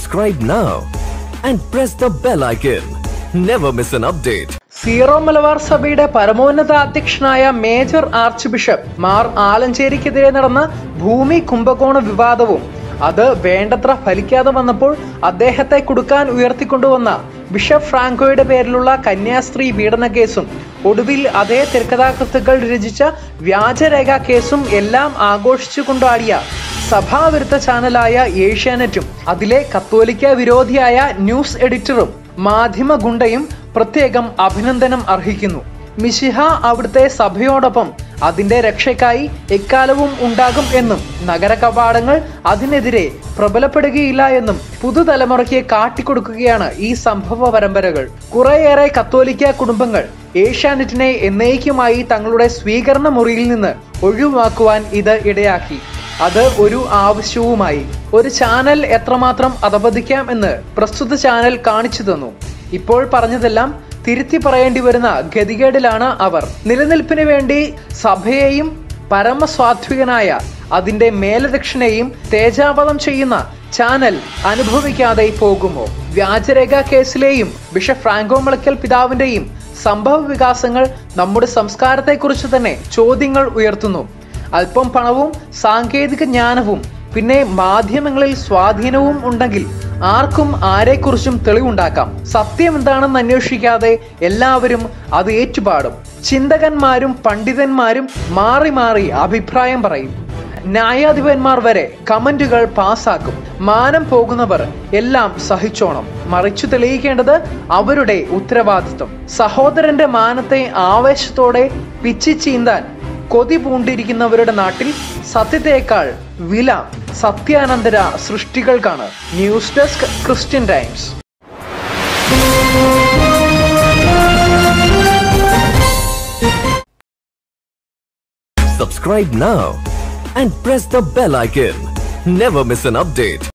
Subscribe now and press the bell icon. Never miss an update. Zero Malabar സഭയുടെ പരമോന്നത അധ്യക്ഷനായ major archbishop Mar ആലഞ്ചേരിക്കെതിരെ നടന്ന ഭൂമി കുംഭകോണ വിവാദവും അത് വേണ്ടത്ര ഫലിക്കാതെ വന്നപ്പോൾ അദ്ദേഹത്തെ കൊടുക്കാൻ ഉയർത്തിക്കൊണ്ടുവന്ന ബിഷപ്പ് ഫ്രാങ്കോയുടെ പേരിലുള്ള കന്യാസ്ത്രീ പീഡന കേസും ഒടുവിൽ അതേ തിരക്കഥാകൃത്തുക്കൾ രചിച്ച വ്യാജരേഖ കേസും എല്ലാം ആഘോഷിച്ചു കൊണ്ടാടിയ സഭാവിരുദ്ധ ചാനലായ ഏഷ്യാനെറ്റും അതിലെ കത്തോലിക്ക വിരോധിയായ ന്യൂസ് എഡിറ്ററും മാധ്യമ ഗുണ്ടയും പ്രത്യേകം അഭിനന്ദനം അർഹിക്കുന്നു മിശിഹ അവിടുത്തെ സഭയോടൊപ്പം അതിന്റെ രക്ഷയ്ക്കായി എക്കാലവും ഉണ്ടാകും എന്നും നഗര കവാടങ്ങൾ അതിനെതിരെ പ്രബലപ്പെടുകയില്ല എന്നും പുതുതലമുറയ്ക്ക് കാട്ടിക്കൊടുക്കുകയാണ് ഈ സംഭവ പരമ്പരകൾ കുറേയേറെ കത്തോലിക്ക കുടുംബങ്ങൾ ഏഷ്യാനെറ്റിനെ എന്നേക്കുമായി തങ്ങളുടെ സ്വീകരണ മുറിയിൽ നിന്ന് ഒഴിവാക്കുവാൻ ഇത് ഇടയാക്കി അത് ഒരു ആവശ്യവുമായി ഒരു ചാനൽ എത്രമാത്രം അധപതിക്കാം എന്ന് പ്രസ്തുത ചാനൽ കാണിച്ചു തന്നു ഇപ്പോൾ പറഞ്ഞതെല്ലാം തിരുത്തി പറയേണ്ടി വരുന്ന ഗതികേടിലാണ് അവർ നിലനിൽപ്പിന് വേണ്ടി സഭയെയും പരമസ്വാത്വികനായ അതിന്റെ മേലദക്ഷിണയും തേജാവധം ചെയ്യുന്ന ചാനൽ അനുഭവിക്കാതെ പോകുമോ വ്യാജരേഖ കേസിലെയും ബിഷപ്പ് ഫ്രാങ്കോ മുളയ്ക്കൽ പിതാവിന്റെയും സംഭവ വികാസങ്ങൾ നമ്മുടെ സംസ്കാരത്തെക്കുറിച്ച് തന്നെ ചോദ്യങ്ങൾ ഉയർത്തുന്നു അല്പം പണവും സാങ്കേതിക ജ്ഞാനവും പിന്നെ മാധ്യമങ്ങളിൽ സ്വാധീനവും ഉണ്ടെങ്കിൽ ആർക്കും ആരെക്കുറിച്ചും തെളിവുണ്ടാക്കാം സത്യം എന്താണെന്ന് അന്വേഷിക്കാതെ എല്ലാവരും അത് ഏറ്റുപാടും ചിന്തകന്മാരും പണ്ഡിതന്മാരും മാറി മാറി അഭിപ്രായം പറയും ന്യായാധിപന്മാർ വരെ കമന്റുകൾ പാസാക്കും മാനം പോകുന്നവർ എല്ലാം സഹിച്ചോണം മറിച്ചു തെളിയിക്കേണ്ടത് അവരുടെ ഉത്തരവാദിത്വം സഹോദരന്റെ മാനത്തെ ആവേശത്തോടെ പിച്ചി ചീന്താൻ കൊതി പൂണ്ടിരിക്കുന്നവരുടെ നാട്ടിൽ സത്യത്തേക്കാൾ വില സത്യാനന്തര സൃഷ്ടികൾക്കാണ് news desk Christian Times Subscribe now and press the bell icon. Never miss an update.